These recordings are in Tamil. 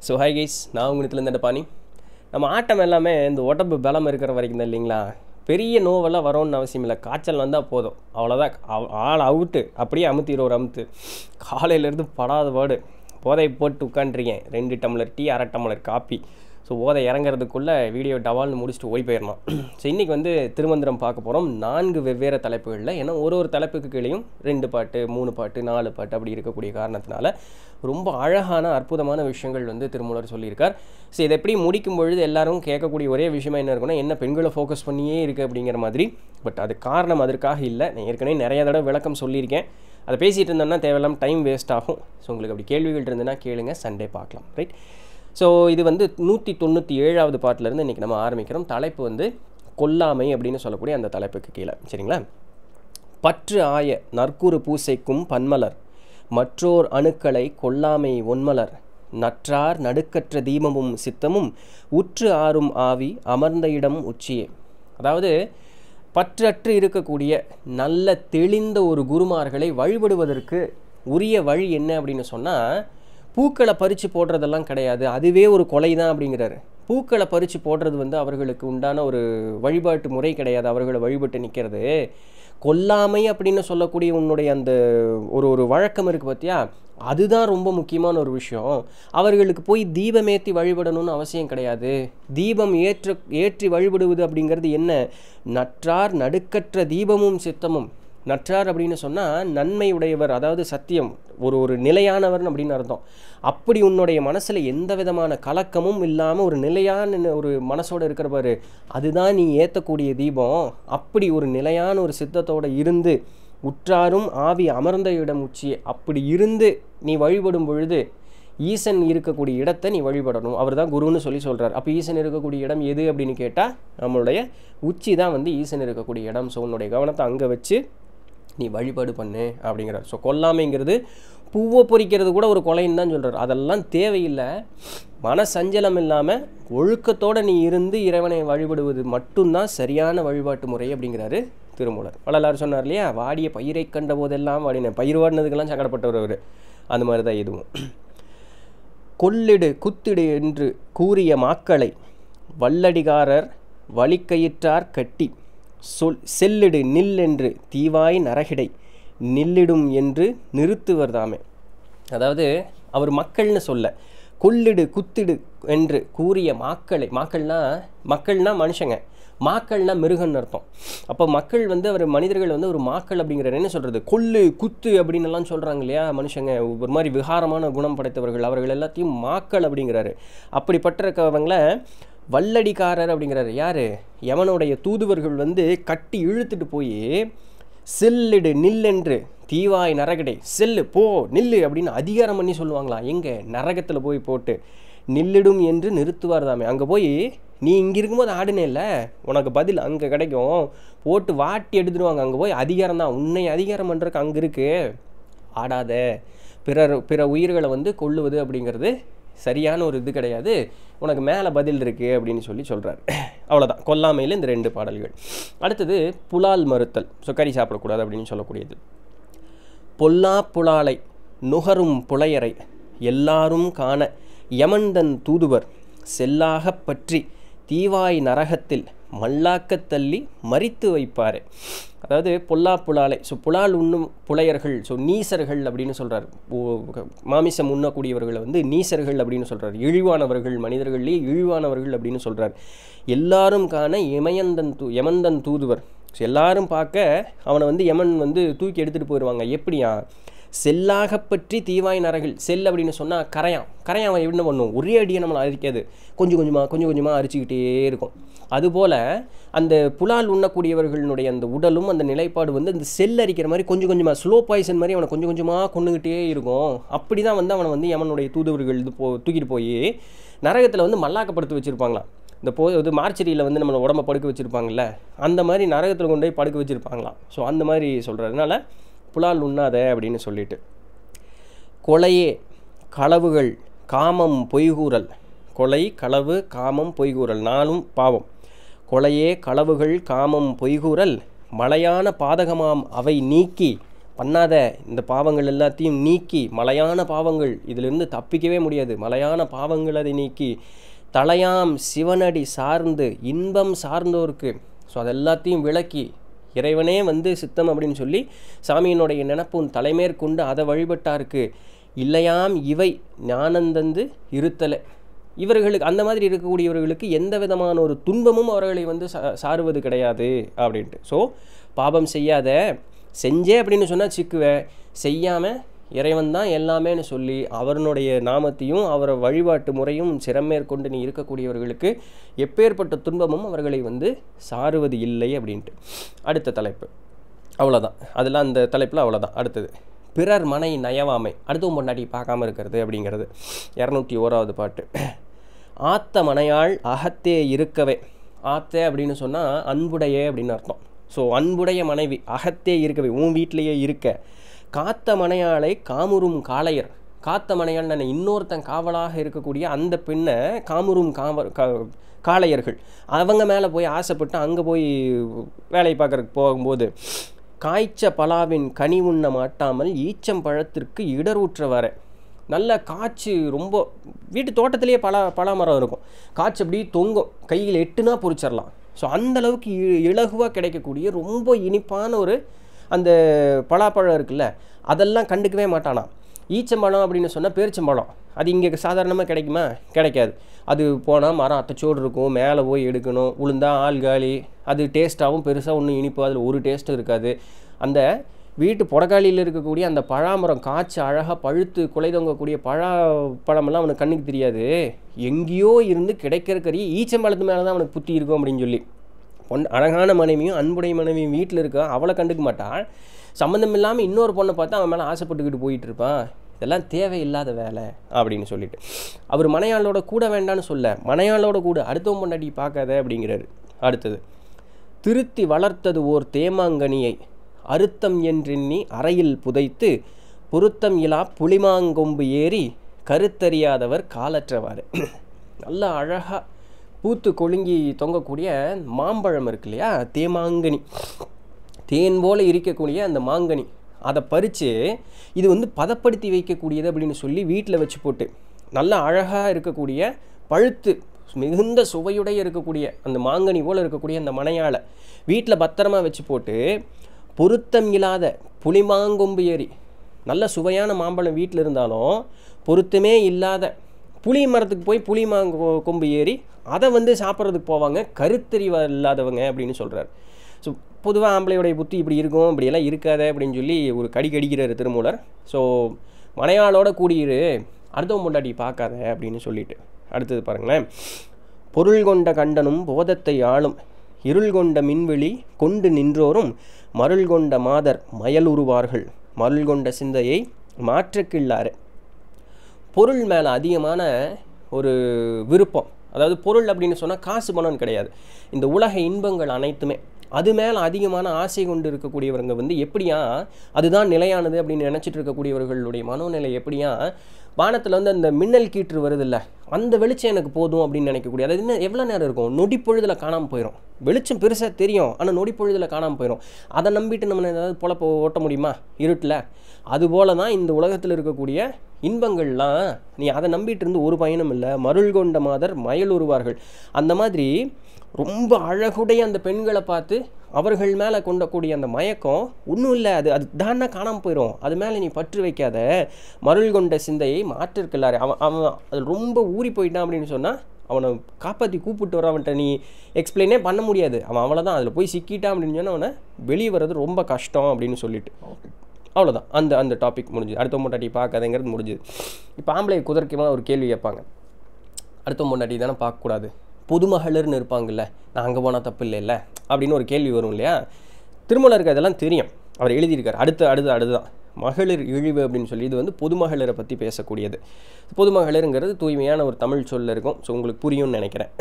ஸோ ஹை கைஸ் நான் உங்கள்கிட்ட பாணி நம்ம ஆட்டம் எல்லாமே இந்த உடம்பு பலம் இருக்கிற வரைக்கும் தான் இல்லைங்களா பெரிய நோவெல்லாம் வரும்னு அவசியம் இல்லை காய்ச்சல் வந்தால் போதும் அவ்வளோதான் அவ- ஆள் அவுட்டு அப்படியே அமுத்திடும் ஒரு அமுத்து காலையிலேருந்து படாத பாடு போதை போட்டு உட்காண்ட்ருக்கேன் ரெண்டு டம்ளர் டீ அரை டம்ளர் காப்பி ஸோ ஓதை இறங்குறதுக்குள்ளே வீடியோ டவால்னு முடிச்சுட்டு ஓடி போயிடணும் ஸோ இன்றைக்கி வந்து திருமந்திரம் பார்க்க போகிறோம் நான்கு வெவ்வேறு தலைப்புகளில் ஏன்னா ஒரு ஒரு தலைப்புக்கு கீழேயும் ரெண்டு பாட்டு மூணு பாட்டு நாலு பாட்டு அப்படி இருக்கக்கூடிய காரணத்தினால ரொம்ப அழகான அற்புதமான விஷயங்கள் வந்து திருமூலர் சொல்லியிருக்கார் ஸோ இதை எப்படி முடிக்கும் பொழுது எல்லாரும் கேட்கக்கூடிய ஒரே விஷயமா என்ன இருக்குன்னா என்ன பெண்களை ஃபோக்கஸ் பண்ணியே இருக்குது அப்படிங்கிற மாதிரி பட் அது காரணம் அதற்காக இல்லை நான் ஏற்கனவே நிறைய தடவை விளக்கம் சொல்லியிருக்கேன் அதை பேசிகிட்டு இருந்தோம்னா தேவையில்லாம டைம் வேஸ்ட் ஆகும் ஸோ உங்களுக்கு அப்படி கேள்விகள் இருந்ததுன்னா கேளுங்க சண்டே பார்க்கலாம் ரைட் ஸோ இது வந்து நூற்றி தொண்ணூற்றி ஏழாவது பாட்டிலேருந்து இன்றைக்கி நம்ம ஆரம்பிக்கிறோம் தலைப்பு வந்து கொல்லாமை அப்படின்னு சொல்லக்கூடிய அந்த தலைப்புக்கு கீழே சரிங்களா பற்று ஆய நற்குறு பூசைக்கும் பன்மலர் மற்றோர் அணுக்களை கொல்லாமை ஒன்மலர் நற்றார் நடுக்கற்ற தீபமும் சித்தமும் உற்று ஆறும் ஆவி அமர்ந்த இடம் உச்சியே அதாவது பற்றற்று இருக்கக்கூடிய நல்ல தெளிந்த ஒரு குருமார்களை வழிபடுவதற்கு உரிய வழி என்ன அப்படின்னு சொன்னால் பூக்களை பறித்து போடுறதெல்லாம் கிடையாது அதுவே ஒரு கொலை தான் அப்படிங்கிறாரு பூக்களை பறித்து போடுறது வந்து அவர்களுக்கு உண்டான ஒரு வழிபாட்டு முறை கிடையாது அவர்களை வழிபட்டு நிற்கிறது கொல்லாமை அப்படின்னு சொல்லக்கூடிய உன்னுடைய அந்த ஒரு ஒரு வழக்கம் இருக்குது பார்த்தியா அதுதான் ரொம்ப முக்கியமான ஒரு விஷயம் அவர்களுக்கு போய் தீபமேற்றி வழிபடணும்னு அவசியம் கிடையாது தீபம் ஏற்ற ஏற்றி வழிபடுவது அப்படிங்கிறது என்ன நற்றார் நடுக்கற்ற தீபமும் சித்தமும் நற்றார் அப்படின்னு சொன்னால் நன்மை உடையவர் அதாவது சத்தியம் ஒரு ஒரு நிலையானவர் அப்படின்னு அர்த்தம் அப்படி உன்னுடைய மனசில் எந்த விதமான கலக்கமும் இல்லாமல் ஒரு நிலையான ந- ஒரு மனசோட இருக்கிற பாரு அதுதான் நீ ஏற்றக்கூடிய தீபம் அப்படி ஒரு நிலையான ஒரு சித்தத்தோட இருந்து உற்றாரும் ஆவி அமர்ந்த இடம் உச்சியே அப்படி இருந்து நீ வழிபடும் பொழுது ஈசன் இருக்கக்கூடிய இடத்தை நீ வழிபடணும் அவர் தான் குருன்னு சொல்லி சொல்கிறார் அப்போ ஈசன் இருக்கக்கூடிய இடம் எது அப்படின்னு கேட்டால் நம்மளுடைய உச்சி தான் வந்து ஈசன் இருக்கக்கூடிய இடம் ஸோ உன்னுடைய கவனத்தை அங்கே வச்சு நீ வழிபாடு பண்ணு அப்படிங்கிறார் ஸோ கொல்லாமைங்கிறது பூவை பொறிக்கிறது கூட ஒரு கொலைன்னு தான் சொல்கிறார் அதெல்லாம் தேவையில்லை மன சஞ்சலம் இல்லாமல் ஒழுக்கத்தோடு நீ இருந்து இறைவனை வழிபடுவது மட்டும்தான் சரியான வழிபாட்டு முறை அப்படிங்கிறாரு திருமூலர் வள்ளலார் சொன்னார் இல்லையா வாடிய பயிரை கண்ட போதெல்லாம் வாடின பயிர் வாடினதுக்கெல்லாம் சங்கடப்பட்டவர் அவர் அந்த மாதிரி தான் இதுவும் கொள்ளிடு குத்திடு என்று கூறிய மாக்களை வல்லடிகாரர் வழிக்கயிற்றார் கட்டி சொல் செல்லிடு நில் என்று தீவாய் நரகிடை நில்லிடும் என்று நிறுத்துவர் தாமே அதாவது அவர் மக்கள்னு சொல்ல கொள்ளிடு குத்திடு என்று கூறிய மாக்களை மாக்கள்னா மக்கள்னா மனுஷங்க மாக்கள்னா மிருகன்னு அர்த்தம் அப்போ மக்கள் வந்து அவர் மனிதர்கள் வந்து ஒரு மாக்கள் அப்படிங்கிறார் என்ன சொல்கிறது கொல்லு குத்து அப்படின்னு எல்லாம் சொல்கிறாங்க இல்லையா மனுஷங்க ஒரு மாதிரி விகாரமான குணம் படைத்தவர்கள் அவர்கள் எல்லாத்தையும் மாக்கள் அப்படிங்கிறாரு அப்படிப்பட்டிருக்கவங்கள வல்லடிக்காரர் அப்படிங்கிறாரு யார் யமனுடைய தூதுவர்கள் வந்து கட்டி இழுத்துட்டு போய் செல்லிடு நில்லென்று தீவாய் நரகடை செல்லு போ நில்லு அப்படின்னு அதிகாரம் பண்ணி சொல்லுவாங்களாம் எங்கே நரகத்தில் போய் போட்டு நில்லிடும் என்று நிறுத்துவார் தாமே அங்கே போய் நீ இங்கே இருக்கும்போது ஆடுனேல்ல உனக்கு பதில் அங்கே கிடைக்கும் போட்டு வாட்டி எடுத்துடுவாங்க அங்கே போய் அதிகாரம் தான் உன்னை அதிகாரம் பண்ணுறதுக்கு அங்கே இருக்கு ஆடாத பிறர் பிற உயிர்களை வந்து கொல்லுவது அப்படிங்கிறது சரியான ஒரு இது கிடையாது உனக்கு மேலே பதில் இருக்குது அப்படின்னு சொல்லி சொல்கிறார் அவ்வளோதான் கொல்லாமையில் இந்த ரெண்டு பாடல்கள் அடுத்தது புலால் மறுத்தல் ஸோ கறி சாப்பிடக்கூடாது அப்படின்னு சொல்லக்கூடியது பொல்லா புலாலை நுகரும் புலையரை எல்லாரும் காண யமன்தன் தூதுவர் செல்லாகப் பற்றி தீவாய் நரகத்தில் மல்லாக்கத் தள்ளி மறித்து வைப்பாரே அதாவது பொல்லா புலாலை ஸோ புலால் உண்ணும் புலையர்கள் ஸோ நீசர்கள் அப்படின்னு சொல்கிறார் மாமிசம் உண்ணக்கூடியவர்களை வந்து நீசர்கள் அப்படின்னு சொல்கிறார் இழிவானவர்கள் மனிதர்களே இழிவானவர்கள் அப்படின்னு சொல்கிறார் எல்லாரும் காண இமயந்தன் தூ யமந்தன் தூதுவர் ஸோ எல்லாரும் பார்க்க அவனை வந்து யமன் வந்து தூக்கி எடுத்துகிட்டு போயிடுவாங்க எப்படியா செல்லாக பற்றி தீவாய் நரகில் செல் அப்படின்னு சொன்னால் கரையான் கரையான் அவன் என்ன பண்ணும் ஒரே அடியை நம்மளை அரிக்காது கொஞ்சம் கொஞ்சமாக கொஞ்சம் கொஞ்சமாக அரிச்சுக்கிட்டே இருக்கும் அதுபோல் அந்த புலால் உண்ணக்கூடியவர்களுடைய அந்த உடலும் அந்த நிலைப்பாடு வந்து அந்த செல் அரிக்கிற மாதிரி கொஞ்சம் கொஞ்சமாக ஸ்லோ பாய்சன் மாதிரி அவனை கொஞ்சம் கொஞ்சமாக கொண்டுகிட்டே இருக்கும் அப்படி தான் வந்து அவனை வந்து யமனுடைய தூதுவர்கள் இது போ தூக்கிட்டு போய் நரகத்தில் வந்து மல்லாக்கப்படுத்தி வச்சுருப்பாங்களாம் இந்த போ இது மார்ச்சரியில் வந்து நம்மளை உடம்ப படுக்க வச்சுருப்பாங்கல்ல அந்த மாதிரி நரகத்தில் கொண்டு போய் படுக்க வச்சுருப்பாங்களாம் ஸோ அந்த மாதிரி சொல்கிறதுனால புலால் உண்ணாத அப்படின்னு சொல்லிட்டு கொலையே களவுகள் காமம் பொய்கூறல் கொலை களவு காமம் பொய்கூறல் நாளும் பாவம் கொலையே களவுகள் காமம் பொய்கூறல் மலையான பாதகமாம் அவை நீக்கி பண்ணாத இந்த பாவங்கள் எல்லாத்தையும் நீக்கி மலையான பாவங்கள் இதிலிருந்து தப்பிக்கவே முடியாது மலையான பாவங்கள் அதை நீக்கி தலையாம் சிவனடி சார்ந்து இன்பம் சார்ந்தோருக்கு ஸோ அதெல்லாத்தையும் விளக்கி இறைவனே வந்து சித்தம் அப்படின்னு சொல்லி சாமியினுடைய நினப்பும் தலைமேற்கொண்டு அதை வழிபட்டாருக்கு இல்லையாம் இவை ஞானந்தந்து இருத்தலை இவர்களுக்கு அந்த மாதிரி இருக்கக்கூடியவர்களுக்கு எந்த விதமான ஒரு துன்பமும் அவர்களை வந்து சா சாருவது கிடையாது அப்படின்ட்டு ஸோ பாபம் செய்யாத செஞ்சே அப்படின்னு சொன்னால் சிக்குவேன் செய்யாமல் இறைவன் தான் எல்லாமேன்னு சொல்லி அவருடைய நாமத்தையும் அவரை வழிபாட்டு முறையும் சிறமேற்கொண்டு நீ இருக்கக்கூடியவர்களுக்கு எப்பேற்பட்ட துன்பமும் அவர்களை வந்து சாருவது இல்லை அப்படின்ட்டு அடுத்த தலைப்பு அவ்வளோதான் அதெல்லாம் அந்த தலைப்பில் அவ்வளோதான் அடுத்தது பிறர் மனை நயவாமை அடுத்தவங்க பொண்டாட்டி பார்க்காம இருக்கிறது அப்படிங்கிறது இரநூத்தி ஓராவது பாட்டு ஆத்த மனையாள் அகத்தே இருக்கவே ஆத்தே அப்படின்னு சொன்னால் அன்புடைய அப்படின்னு அர்த்தம் ஸோ அன்புடைய மனைவி அகத்தே இருக்கவே உன் வீட்டிலேயே இருக்க காத்த மனையாளை காமுறும் காளையர் காத்த மனையாள் நான் இன்னொருத்தன் காவலாக இருக்கக்கூடிய அந்த பெண்ணை காமுறும் காவ கா காளையர்கள் அவங்க மேலே போய் ஆசைப்பட்டு அங்கே போய் வேலை பார்க்குறதுக்கு போகும்போது காய்ச்ச பலாவின் கனி உண்ண மாட்டாமல் ஈச்சம் பழத்திற்கு இடரூற்ற வர நல்ல காய்ச்சி ரொம்ப வீட்டு தோட்டத்திலேயே பலா பலா மரம் இருக்கும் காய்ச்சி அப்படியே தொங்கும் கையில் எட்டுனா பொறிச்சிடலாம் ஸோ அந்தளவுக்கு இலகுவாக கிடைக்கக்கூடிய ரொம்ப இனிப்பான ஒரு அந்த பலாப்பழம் இருக்குல்ல அதெல்லாம் கண்டுக்கவே மாட்டானா ஈச்சம்பழம் அப்படின்னு சொன்னால் பேரிச்சம்பழம் அது இங்கே சாதாரணமாக கிடைக்குமா கிடைக்காது அது போனால் மரம் அத்தச்சோடு இருக்கும் மேலே போய் எடுக்கணும் உளுந்தா ஆள் காலி அது டேஸ்ட்டாகவும் பெருசாக ஒன்றும் இனிப்பு அதில் ஒரு டேஸ்ட்டும் இருக்காது அந்த வீட்டு புடக்காளியில் இருக்கக்கூடிய அந்த பழாமரம் காய்ச்சி அழகாக பழுத்து குலை தொங்கக்கூடிய பழா பழமெல்லாம் அவனுக்கு கண்ணுக்கு தெரியாது எங்கேயோ இருந்து கிடைக்கிற கறி ஈச்சம்பழத்து மேலே தான் அவனுக்கு புத்தி இருக்கும் அப்படின்னு சொல்லி பொன் அழகான மனைவியும் அன்புடைய மனைவியும் வீட்டில் இருக்க அவளை கண்டுக்க மாட்டாள் சம்மந்தம் இல்லாமல் இன்னொரு பொண்ணை பார்த்தா அவன் மேலே ஆசைப்பட்டுக்கிட்டு போயிட்டு இருப்பான் இதெல்லாம் தேவையில்லாத வேலை அப்படின்னு சொல்லிட்டு அவர் மனையாளோட கூட வேண்டான்னு சொல்ல மனையாளோட கூட அடுத்தவன் பொண்டாட்டி பார்க்காத அப்படிங்கிறாரு அடுத்தது திருத்தி வளர்த்தது ஓர் தேமாங்கனியை அறுத்தம் என்றெண்ணி அறையில் புதைத்து பொருத்தம் இலா புளிமாங்கொம்பு ஏறி கருத்தறியாதவர் காலற்றவாறு நல்ல அழகாக பூத்து கொழுங்கி தொங்கக்கூடிய மாம்பழம் இருக்கு இல்லையா தேமாங்கனி தேன் போல இருக்கக்கூடிய அந்த மாங்கனி அதை பறித்து இது வந்து பதப்படுத்தி வைக்கக்கூடியது அப்படின்னு சொல்லி வீட்டில் வச்சு போட்டு நல்லா அழகாக இருக்கக்கூடிய பழுத்து மிகுந்த சுவையுடைய இருக்கக்கூடிய அந்த மாங்கனி போல் இருக்கக்கூடிய அந்த மனையால் வீட்டில் பத்திரமா வச்சு போட்டு பொருத்தம் இல்லாத புளிமாங்கொம்பு ஏறி நல்ல சுவையான மாம்பழம் வீட்டில் இருந்தாலும் பொருத்தமே இல்லாத புளி மரத்துக்கு போய் புளி மாங்கோ கொம்பு ஏறி அதை வந்து சாப்பிட்றதுக்கு போவாங்க கருத்தறிவா இல்லாதவங்க அப்படின்னு சொல்கிறார் ஸோ பொதுவாக ஆம்பளையுடைய புத்தி இப்படி இருக்கும் இப்படியெல்லாம் இருக்காத அப்படின்னு சொல்லி ஒரு கடி கடிக்கிறாரு திருமூலர் ஸோ மனையாளோட கூடியிரு அடுத்தவன் பொண்டாட்டி பார்க்காத அப்படின்னு சொல்லிட்டு அடுத்தது பாருங்களேன் பொருள் கொண்ட கண்டனும் போதத்தை ஆளும் இருள் கொண்ட மின்வெளி கொண்டு நின்றோரும் மருள் கொண்ட மாதர் மயலுருவார்கள் மருள் கொண்ட சிந்தையை மாற்றக்கில்லாறு பொருள் மேலே அதிகமான ஒரு விருப்பம் அதாவது பொருள் அப்படின்னு சொன்னால் காசு பணம் கிடையாது இந்த உலக இன்பங்கள் அனைத்துமே அது மேலே அதிகமான ஆசை கொண்டு இருக்கக்கூடியவங்க வந்து எப்படியா அதுதான் நிலையானது அப்படின்னு நினச்சிட்டு இருக்கக்கூடியவர்களுடைய மனோநிலை எப்படியா வானத்தில் வந்து அந்த மின்னல் கீற்று வருதில்ல அந்த வெளிச்சம் எனக்கு போதும் அப்படின்னு நினைக்கக்கூடிய அது இன்னும் எவ்வளோ நேரம் இருக்கும் நொடி பொழுதில் காணாமல் போயிடும் வெளிச்சம் பெருசாக தெரியும் ஆனால் நொடி பொழுதில் காணாமல் போயிடும் அதை நம்பிட்டு நம்ம ஏதாவது பொழப்ப ஓட்ட முடியுமா இருட்டில் அதுபோல தான் இந்த உலகத்தில் இருக்கக்கூடிய இன்பங்கள்லாம் நீ அதை நம்பிட்டு இருந்து ஒரு பயனும் இல்லை மருள் கொண்ட மாதர் மயல் உருவார்கள் அந்த மாதிரி ரொம்ப அழகுடைய அந்த பெண்களை பார்த்து அவர்கள் மேலே கொண்டக்கூடிய அந்த மயக்கம் ஒன்றும் இல்லை அது அது தானே காணாமல் போயிடும் அது மேலே நீ பற்று வைக்காத மருள் கொண்ட சிந்தையை மாற்றிருக்கலாரு அவன் அவன் அது ரொம்ப ஊறி போயிட்டான் அப்படின்னு சொன்னால் அவனை காப்பாற்றி கூப்பிட்டு வர அவன்கிட்ட நீ எக்ஸ்பிளைனே பண்ண முடியாது அவன் அவ்வளோதான் அதில் போய் சிக்கிட்டான் அப்படின்னு சொன்னால் அவனை வெளியே வர்றது ரொம்ப கஷ்டம் அப்படின்னு சொல்லிட்டு அவ்வளோதான் அந்த அந்த டாபிக் முடிஞ்சுது அடுத்த பொண்டாட்டி பார்க்காதங்கிறது முடிஞ்சுது இப்போ ஆம்பளை குதர்க்கமாக ஒரு கேள்வி கேட்பாங்க அடுத்த பொண்டாட்டி தானே பார்க்கக்கூடாது பொதுமகளிர்னு இருப்பாங்கல்ல நான் அங்கே போனால் தப்பு இல்லைல்ல அப்படின்னு ஒரு கேள்வி வரும் இல்லையா திருமலருக்கு அதெல்லாம் தெரியும் அவர் எழுதியிருக்கார் அடுத்து அடுத்து அடுத்துதான் மகளிர் இழிவு அப்படின்னு சொல்லி இது வந்து பொதுமகளிரை பற்றி பேசக்கூடியது பொதுமகளிருங்கிறது தூய்மையான ஒரு தமிழ் சொல்ல இருக்கும் ஸோ உங்களுக்கு புரியும்னு நினைக்கிறேன்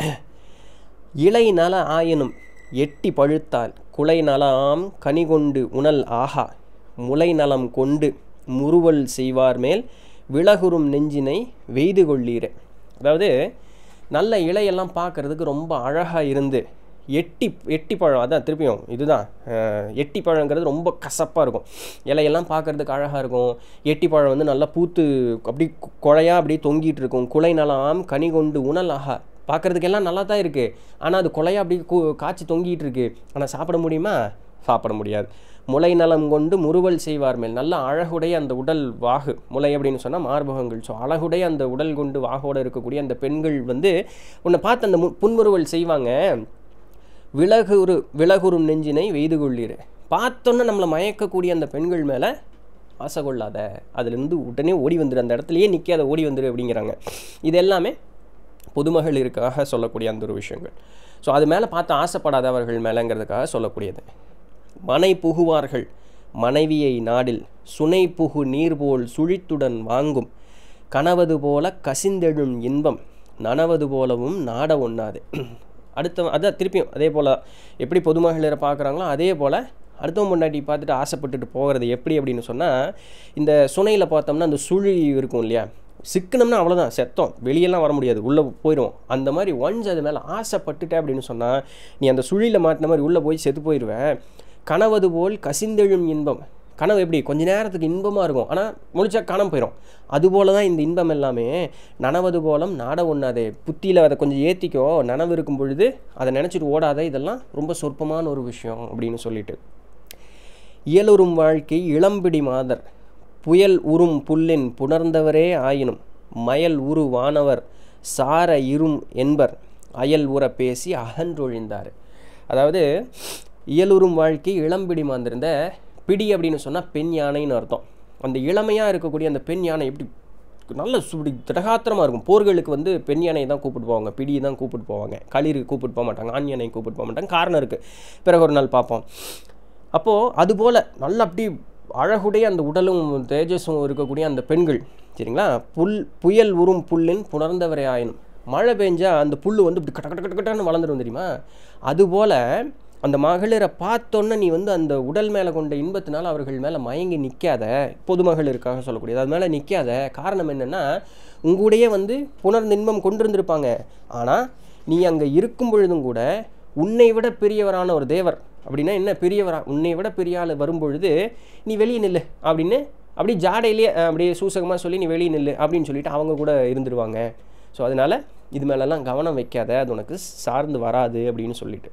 இலை நல ஆயினும் எட்டி பழுத்தால் குலை நலாம் கனி கொண்டு உணல் ஆகா முளை நலம் கொண்டு முறுவல் செய்வார் மேல் விலகுறும் நெஞ்சினை வெய்து கொள்ளீரே அதாவது நல்ல இலையெல்லாம் பார்க்குறதுக்கு ரொம்ப அழகாக இருந்து எட்டி எட்டி பழம் அதான் திருப்பியும் இதுதான் அஹ், எட்டி பழங்கிறது ரொம்ப கசப்பாக இருக்கும் இலையெல்லாம் பார்க்கறதுக்கு அழகாக இருக்கும் எட்டி பழம் வந்து நல்லா பூத்து அப்படி கு- குழையா அப்படியே தொங்கிட்டு இருக்கும் குலை நலாம் கனி கொண்டு உணல் ஆஹா பார்க்கறதுக்கெல்லாம் நல்லா தான் இருக்குது ஆனால் அது குலையா அப்படி கு- காய்ச்சி தொங்கிட்டு இருக்கு ஆனால் சாப்பிட முடியுமா சாப்பிட முடியாது முளை நலம் கொண்டு முறுவல் செய்வார் மேல் நல்ல அழகுடைய அந்த உடல் வாகு முளை அப்படின்னு சொன்னால் மார்பகங்கள் ஸோ அழகுடைய அந்த உடல் கொண்டு வாகோட இருக்கக்கூடிய அந்த பெண்கள் வந்து உன்னை பார்த்து அந்த மு- புன்முறுவல் செய்வாங்க விலகுரு விலகுறும் நெஞ்சினை வெய்து கொள்ளீர் பார்த்தோன்னே நம்மளை மயக்கக்கூடிய அந்த பெண்கள் மேலே ஆசை கொள்ளாத அதுலேருந்து உடனே ஓடி வந்துரு அந்த இடத்துலையே நிற்காத ஓடி வந்துரு அப்படிங்கிறாங்க இது எல்லாமே பொதுமகளிருக்காக சொல்லக்கூடிய அந்த ஒரு விஷயங்கள் ஸோ அது மேலே பார்த்து ஆசைப்படாதவர்கள் மேலேங்கிறதுக்காக சொல்லக்கூடியது மனை புகுவார்கள் மனைவியை நாடில் சுனை புகு நீர் போல் சுழித்துடன் வாங்கும் கனவது போல கசிந்தெழும் இன்பம் நனவது போலவும் நாட ஒண்ணாது அடுத்த அதான் திருப்பியும் அதே போல் எப்படி பொதுமகளிரை பார்க்குறாங்களோ அதே போல் அடுத்தவன் பொண்டாட்டி பார்த்துட்டு ஆசைப்பட்டுட்டு போகிறது எப்படி அப்படின்னு சொன்னால் இந்த சுனையில் பார்த்தோம்னா அந்த சுழி இருக்கும் இல்லையா சிக்கனம்னா அவ்வளோதான் செத்தோம் வெளியெல்லாம் வர முடியாது உள்ளே போயிடும் அந்த மாதிரி ஒன்ஸ் அது மேலே ஆசைப்பட்டுட்ட அப்படின்னு சொன்னால் நீ அந்த சுழியில் மாட்டின மாதிரி உள்ளே போய் செத்து போயிடுவேன் கனவது போல் கசிந்தெழும் இன்பம் கனவு எப்படி கொஞ்ச நேரத்துக்கு இன்பமாக இருக்கும் ஆனால் முடிச்சா காணாம போயிடும் அதுபோல தான் இந்த இன்பம் எல்லாமே நனவது போலம் நாட ஒண்ணாதே புத்தியில் அதை கொஞ்சம் ஏற்றிக்கோ நனவு இருக்கும் பொழுது அதை நினச்சிட்டு ஓடாத இதெல்லாம் ரொம்ப சொற்பமான ஒரு விஷயம் அப்படின்னு சொல்லிட்டு இயலுறும் வாழ்க்கை இளம்பிடி மாதர் புயல் உறும் புல்லின் புணர்ந்தவரே ஆயினும் மயல் உரு வானவர் சார இரும் என்பர் அயல் உற பேசி அகன்றொழிந்தார் அதாவது இயலுறும் வாழ்க்கை இளம்பிடி மாந்திருந்த பிடி அப்படின்னு சொன்னால் பெண் யானைன்னு அர்த்தம் அந்த இளமையாக இருக்கக்கூடிய அந்த பெண் யானை எப்படி நல்ல சுடி திடகாத்திரமாக இருக்கும் போர்களுக்கு வந்து பெண் யானையை தான் கூப்பிட்டு போவாங்க பிடி தான் கூப்பிட்டு போவாங்க களிறு கூப்பிட்டு போக மாட்டாங்க ஆண் யானை கூப்பிட்டு போக மாட்டாங்க காரணம் இருக்குது பிறகு ஒரு நாள் பார்ப்போம் அப்போது அதுபோல் நல்ல அப்படி அழகுடைய அந்த உடலும் தேஜஸும் இருக்கக்கூடிய அந்த பெண்கள் சரிங்களா புல் புயல் உறும் புல்லின் புணர்ந்தவரை ஆயினும் மழை பெஞ்சா அந்த புல் வந்து இப்படி கட்ட கட்ட கட்ட கட்டன்னு வளர்ந்துரும் தெரியுமா அதுபோல் அந்த மகளிரை பார்த்தோன்னே நீ வந்து அந்த உடல் மேலே கொண்ட இன்பத்தினால அவர்கள் மேலே மயங்கி நிற்காத பொதுமகளிருக்காக சொல்லக்கூடியது அது மேலே நிற்காத காரணம் என்னென்னா உங்களுடைய வந்து புணர்ந்த இன்பம் கொண்டிருந்திருப்பாங்க ஆனால் நீ அங்கே இருக்கும் பொழுதும் கூட உன்னை விட பெரியவரான ஒரு தேவர் அப்படின்னா என்ன பெரியவரா உன்னை விட பெரிய ஆள் வரும்பொழுது நீ வெளியே நில்லு அப்படின்னு அப்படி ஜாடையிலே அஹ், அப்படியே சூசகமாக சொல்லி நீ வெளியே நில்லு அப்படின்னு சொல்லிட்டு அவங்க கூட இருந்துருவாங்க ஸோ அதனால் இது மேலெல்லாம் கவனம் வைக்காத அது உனக்கு சார்ந்து வராது அப்படின்னு சொல்லிட்டு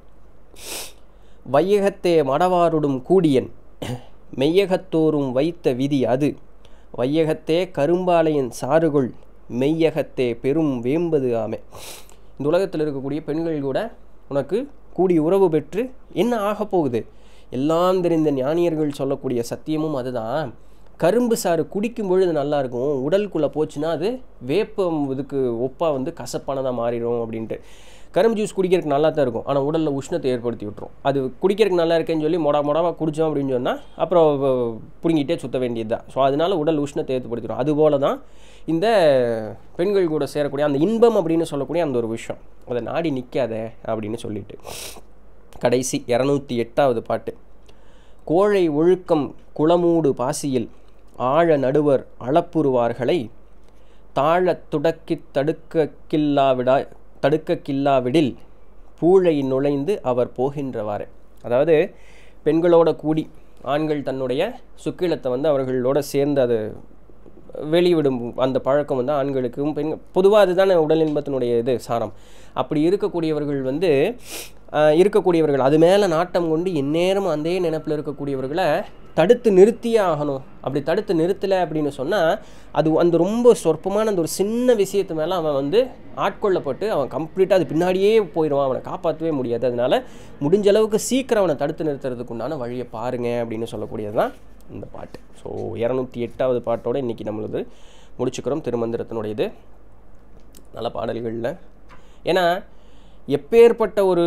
வையகத்தே மடவாருடும் கூடியன் மெய்யகத்தோறும் வைத்த விதி அது வையகத்தே கரும்பாலையின் சாறுகொள் மெய்யகத்தே பெரும் வேம்பது ஆமே இந்த உலகத்தில் இருக்கக்கூடிய பெண்கள் கூட உனக்கு கூடி உறவு பெற்று என்ன ஆகப் போகுது எல்லாம் தெரிந்த ஞானியர்கள் சொல்லக்கூடிய சத்தியமும் அதுதான் கரும்பு சாறு குடிக்கும் பொழுது நல்லா இருக்கும் உடலுக்குள்ளே போச்சுன்னா அது வேப்பம் இதுக்கு ஒப்பாக வந்து கசப்பானதாக மாறிடும் அப்படின்ட்டு கரும்பு ஜூஸ் குடிக்கிறதுக்கு நல்லா தான் இருக்கும் ஆனால் உடலில் உஷ்ணத்தை ஏற்படுத்தி விட்டுரும் அது குடிக்கிறதுக்கு நல்லா இருக்கேன்னு சொல்லி மொடா மொடாவாக குடித்தோம் அப்படின்னு சொன்னால் அப்புறம் வ- பிடுங்கிட்டே சுத்த வேண்டியது தான் ஸோ அதனால உடல் உஷ்ணத்தை ஏற்படுத்திடும் அதுபோல தான் இந்த பெண்கள் கூட சேரக்கூடிய அந்த இன்பம் அப்படின்னு சொல்லக்கூடிய அந்த ஒரு விஷயம் அதை நாடி நிற்காத அப்படின்னு சொல்லிட்டு கடைசி இரநூத்தி எட்டாவது பாட்டு கோழை ஒழுக்கம் குளமூடு பாசியில் ஆழ நடுவர் அளப்புருவார்களை தாழத் துடக்கித் தடுக்கக்கில்லாவிடா தடுக்கக்கில்லாவிடில் பூழை நுழைந்து அவர் போகின்றவாறு அதாவது பெண்களோட கூடி ஆண்கள் தன்னுடைய சுக்கிலத்தை வந்து அவர்களோட சேர்ந்து அது வெளிவிடும் அந்த பழக்கம் வந்து ஆண்களுக்கும் பெண் பொதுவாக அதுதானே உடல் இன்பத்தினுடைய இது சாரம் அப்படி இருக்கக்கூடியவர்கள் வந்து ஆஹ், இருக்கக்கூடியவர்கள் அது மேலே நாட்டம் கொண்டு எந்நேரமும் அதே நினைப்பில் இருக்கக்கூடியவர்களை தடுத்து நிறுத்தியே ஆகணும் அப்படி தடுத்து நிறுத்தலை அப்படின்னு சொன்னால் அது அந்த ரொம்ப சொற்பமான அந்த ஒரு சின்ன விஷயத்து மேலே அவன் வந்து ஆட்கொள்ளப்பட்டு அவன் கம்ப்ளீட்டாக அது பின்னாடியே போயிடுவான் அவனை காப்பாற்றவே முடியாது அதனால முடிஞ்ச அளவுக்கு சீக்கிரம் அவனை தடுத்து நிறுத்துறதுக்கு உண்டான வழியை பாருங்க அப்படின்னு சொல்லக்கூடியது தான் இந்த பாட்டு ஸோ இரநூத்தி எட்டாவது பாட்டோட இன்றைக்கி நம்மளது முடிச்சுக்கிறோம் திருமந்திரத்தினுடைய இது நல்ல பாடல்களில் ஏன்னா எப்பேற்பட்ட ஒரு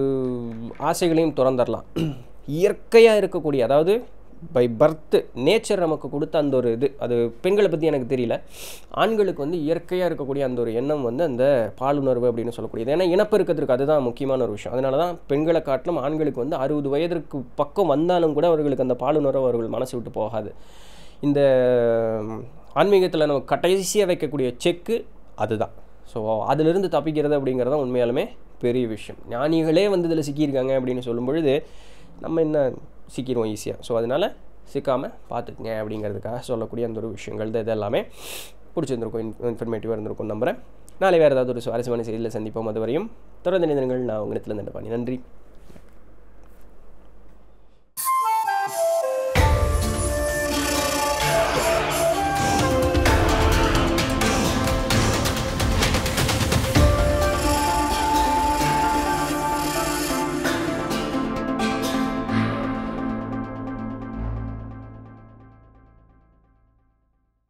ஆசைகளையும் துறந்துடலாம் இயற்கையாக இருக்கக்கூடிய அதாவது பை பர்த்து நேச்சர் நமக்கு கொடுத்த அந்த ஒரு இது அது பெண்களை பற்றி எனக்கு தெரியல ஆண்களுக்கு வந்து இயற்கையாக இருக்கக்கூடிய அந்த ஒரு எண்ணம் வந்து அந்த பாலுணர்வு அப்படின்னு சொல்லக்கூடியது ஏன்னா இனப்பெருக்கத்திற்கு அதுதான் முக்கியமான ஒரு விஷயம் அதனால தான் பெண்களை காட்டிலும் ஆண்களுக்கு வந்து அறுபது வயதிற்கு பக்கம் வந்தாலும் கூட அவர்களுக்கு அந்த பாலுணர்வு அவர்கள் மனசு விட்டு போகாது இந்த ஆன்மீகத்தில் நம்ம கடைசியாக வைக்கக்கூடிய செக்கு அதுதான் ஸோ அதிலிருந்து தப்பிக்கிறது அப்படிங்கிறது தான் உண்மையாலுமே பெரிய விஷயம் ஞானிகளே வந்து இதில் சிக்கியிருக்காங்க அப்படின்னு சொல்லும் பொழுது நம்ம என்ன சிக்கிடுவோம் ஈஸியாக ஸோ அதனால் சிக்காமல் பார்த்துக்குங்க அப்படிங்கிறதுக்காக சொல்லக்கூடிய அந்த ஒரு விஷயங்கள் தான் இது எல்லாமே பிடிச்சிருந்திருக்கும் இன் இன்ஃபர்மேட்டிவாக இருந்திருக்கும் நம்புகிறேன் நாளை வேறு ஏதாவது ஒரு சுவாரஸ்யமான செய்தியில் சந்திப்போம் அது வரையும் தொடர்ந்து நினைந்தங்கள் நான் உங்களிடத்துல இருந்து பண்ணி நன்றி